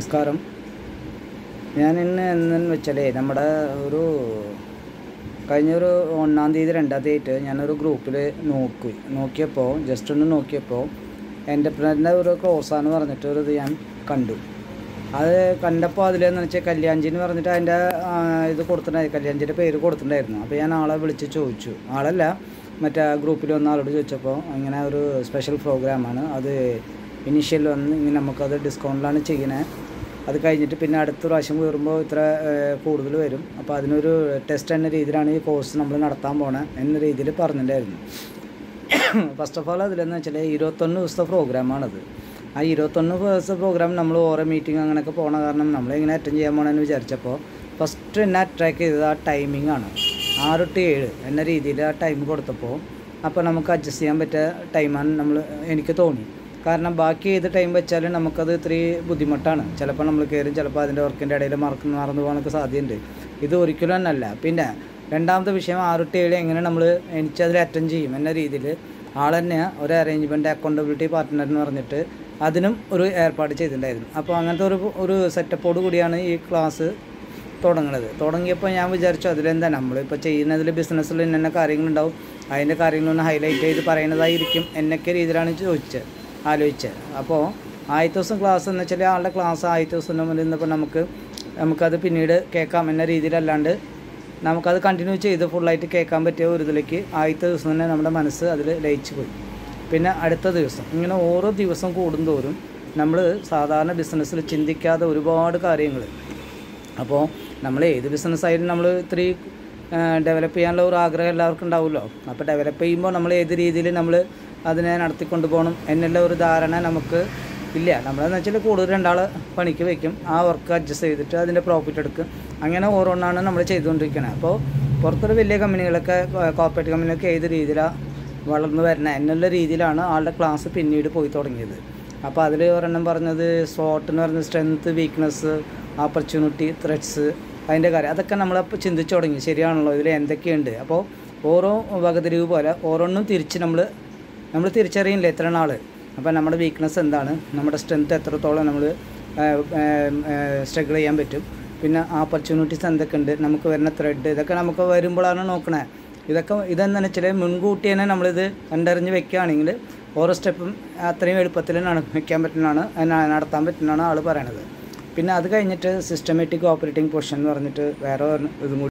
നമസ്കാരം ഞാൻ ഇന്ന് എന്നു വെച്ചാലേ നമ്മുടെ ഒരു കഴിഞ്ഞൊരു ഒന്നാം തീയതി രണ്ടാം തീയതി ഞാനൊരു ഗ്രൂപ്പിൽ നോക്കി നോക്കിയപ്പോൾ ജസ്റ്റ് ഒന്ന് നോക്കിയപ്പോൾ എൻ്റർപ്രനറിൻ്റെ ഒരു കോഴ്സാന്ന് പറഞ്ഞിട്ട് ഒരു ഇത് ഞാൻ കണ്ടു അത് കണ്ടപ്പോൾ അതിലെന്ന് വെച്ചാൽ കല്യാൺജി എന്ന് പറഞ്ഞിട്ട് അതിൻ്റെ ആ, ഇത് കൊടുത്തിട്ടുണ്ടായി കല്യാൺജിൻ്റെ പേര് കൊടുത്തിട്ടുണ്ടായിരുന്നു അപ്പോൾ ഞാൻ ആളെ വിളിച്ച് ചോദിച്ചു ആളല്ല മറ്റേ ഗ്രൂപ്പിൽ വന്ന ആളോട് ചോദിച്ചപ്പോൾ ഇങ്ങനെ ഒരു സ്പെഷ്യൽ പ്രോഗ്രാമാണ് അത് ഇനീഷ്യൽ വന്ന് ഇങ്ങനെ നമുക്കത് ഡിസ്കൗണ്ടിലാണ് ചെയ്യുന്നത് അത് കഴിഞ്ഞിട്ട് പിന്നെ അടുത്ത പ്രാവശ്യം കയറുമ്പോൾ ഇത്ര ഏഹ്, കൂടുതൽ വരും അപ്പോൾ അതിനൊരു ടെസ്റ്റ് എന്ന രീതിയിലാണ് ഈ കോഴ്സ് നമ്മൾ നടത്താൻ പോണത് എന്ന രീതിയിൽ പറഞ്ഞിട്ടുണ്ടായിരുന്നു ഫസ്റ്റ് ഓഫ് ഓൾ അതിലെന്ന് വെച്ചാൽ ഇരുപത്തൊന്ന് ദിവസത്തെ പ്രോഗ്രാമാണത് ആ ഇരുപത്തൊന്ന് ദിവസത്തെ പ്രോഗ്രാം നമ്മൾ ഓരോ മീറ്റിംഗ് അങ്ങനെയൊക്കെ പോകണ കാരണം നമ്മളിങ്ങനെ അറ്റൻഡ് ചെയ്യാൻ പോകണമെന്ന് വിചാരിച്ചപ്പോൾ ഫസ്റ്റ് എന്നെ അട്രാക്ട് ചെയ്തത് ആ ടൈമിംഗ് ആണ് ആറ് ടു ഏഴ് എന്ന രീതിയിൽ ആ ടൈം കൊടുത്തപ്പോൾ അപ്പോൾ നമുക്ക് അഡ്ജസ്റ്റ് ചെയ്യാൻ പറ്റിയ ടൈമാണ് നമ്മൾ എനിക്ക് തോന്നി കാരണം ബാക്കി ഏത് ടൈം വെച്ചാലും നമുക്കത് ഇത്തിരി ബുദ്ധിമുട്ടാണ് ചിലപ്പോൾ നമ്മൾ കയറും ചിലപ്പോൾ അതിൻ്റെ വർക്കിൻ്റെ ഇടയിൽ മറക്ക് മറന്നു പോകാനൊക്കെ സാധ്യതയുണ്ട് ഇത് ഒരിക്കലും തന്നെയല്ല പിന്നെ രണ്ടാമത്തെ വിഷയം ആറ് ടു ഏഴ് എങ്ങനെ നമ്മൾ എനിക്കതിൽ അറ്റൻഡ് ചെയ്യും എന്ന രീതിയിൽ ആൾ തന്നെ ഒരു അറേഞ്ച്മെൻറ്റ് അക്കൗണ്ടബിലിറ്റി പാർട്ട്ണർ എന്ന് പറഞ്ഞിട്ട് അതിനും ഒരു ഏർപ്പാട് ചെയ്തിട്ടുണ്ടായിരുന്നു അപ്പോൾ അങ്ങനത്തെ ഒരു ഒരു സെറ്റപ്പോട് കൂടിയാണ് ഈ ക്ലാസ് തുടങ്ങുന്നത് തുടങ്ങിയപ്പോൾ ഞാൻ വിചാരിച്ചു അതിലെന്താ നമ്മളിപ്പോൾ ചെയ്യുന്നതിൽ ബിസിനസ്സിൽ ഇന്ന കാര്യങ്ങളുണ്ടാവും അതിൻ്റെ കാര്യങ്ങളൊന്ന് ഹൈലൈറ്റ് ചെയ്ത് പറയുന്നതായിരിക്കും എന്നൊക്കെ രീതിയിലാണ് ചോദിച്ചത് ആലോചിച്ചത് അപ്പോൾ ആദ്യത്തെ ദിവസം ക്ലാസ് എന്ന് വെച്ചാൽ ആളുടെ ക്ലാസ് ആദ്യത്തെ ദിവസം നമ്മൾ ഇന്നിപ്പോൾ നമുക്ക് നമുക്കത് പിന്നീട് കേൾക്കാം എന്ന രീതിയിലല്ലാണ്ട് നമുക്കത് കണ്ടിന്യൂ ചെയ്ത് ഫുള്ളായിട്ട് കേൾക്കാൻ പറ്റിയ ഒരു ഇതിലേക്ക് ആദ്യത്തെ ദിവസം തന്നെ നമ്മുടെ മനസ്സ് അതിൽ ലയിച്ചു പോയി പിന്നെ അടുത്ത ദിവസം ഇങ്ങനെ ഓരോ ദിവസം കൂടുന്തോറും നമ്മൾ സാധാരണ ബിസിനസ്സിൽ ചിന്തിക്കാതെ ഒരുപാട് കാര്യങ്ങൾ അപ്പോൾ നമ്മൾ ഏത് ബിസിനസ് ആയാലും നമ്മൾ ഇത്തിരി ഡെവലപ്പ് ചെയ്യാനുള്ള ഒരു ആഗ്രഹം എല്ലാവർക്കും ഉണ്ടാവുമല്ലോ അപ്പോൾ ഡെവലപ്പ് ചെയ്യുമ്പോൾ നമ്മൾ ഏത് രീതിയിൽ നമ്മൾ അതിനെ നടത്തിക്കൊണ്ട് പോകണം എന്നുള്ള ഒരു ധാരണ നമുക്ക് ഇല്ല നമ്മളെന്ന് വെച്ചാൽ കൂടുതൽ രണ്ടാൾ പണിക്ക് വയ്ക്കും ആ വർക്ക് അഡ്ജസ്റ്റ് ചെയ്തിട്ട് അതിൻ്റെ പ്രോഫിറ്റ് എടുക്കും അങ്ങനെ ഓരോന്നാണ് നമ്മൾ ചെയ്തുകൊണ്ടിരിക്കുന്നത് അപ്പോൾ പുറത്തൊരു വലിയ കമ്പനികളൊക്കെ കോർപ്പറേറ്റ് കമ്പനികളൊക്കെ ഏത് രീതിയിലാണ് വളർന്നു വരുന്നത് എന്നുള്ള രീതിയിലാണ് ആളുടെ ക്ലാസ് പിന്നീട് പോയി തുടങ്ങിയത് അപ്പോൾ അതിൽ ഒരെണ്ണം പറഞ്ഞത് സ്പോട്ട് എന്ന് പറയുന്നത് സ്ട്രെങ്ത്ത് വീക്ക്നെസ് ഓപ്പർച്യൂണിറ്റി ത്രെഡ്സ് അതിൻ്റെ കാര്യം അതൊക്കെ നമ്മളപ്പോൾ ചിന്തിച്ചു തുടങ്ങി ശരിയാണല്ലോ ഇതിൽ എന്തൊക്കെയുണ്ട് അപ്പോൾ ഓരോ വകതിരിവ് പോലെ ഓരോന്നും തിരിച്ച് നമ്മൾ നമ്മൾ തിരിച്ചറിയില്ല എത്ര നാൾ അപ്പോൾ നമ്മുടെ വീക്ക്നെസ് എന്താണ് നമ്മുടെ സ്ട്രെങ്ത്ത് എത്രത്തോളം നമ്മൾ സ്ട്രഗിൾ ചെയ്യാൻ പറ്റും പിന്നെ ഓപ്പർച്യൂണിറ്റീസ് എന്തൊക്കെ ഉണ്ട് നമുക്ക് വരുന്ന ത്രെഡ് ഇതൊക്കെ നമുക്ക് വരുമ്പോഴാണ് നോക്കണേ ഇതൊക്കെ ഇതെന്താണെന്ന് വെച്ചാൽ മുൻകൂട്ടി തന്നെ നമ്മളിത് കണ്ടറിഞ്ഞ് വെക്കുകയാണെങ്കിൽ ഓരോ സ്റ്റെപ്പും അത്രയും എളുപ്പത്തിൽ നട വെക്കാൻ പറ്റുന്നതാണ് ന- നടത്താൻ പറ്റുന്നതാണ് ആൾ പറയണത് പിന്നെ അത് കഴിഞ്ഞിട്ട് സിസ്റ്റമാറ്റിക് ഓപ്പറേറ്റിംഗ് പൊസിഷൻ എന്ന് പറഞ്ഞിട്ട് വേറെ ഒരു ഇതും കൂടി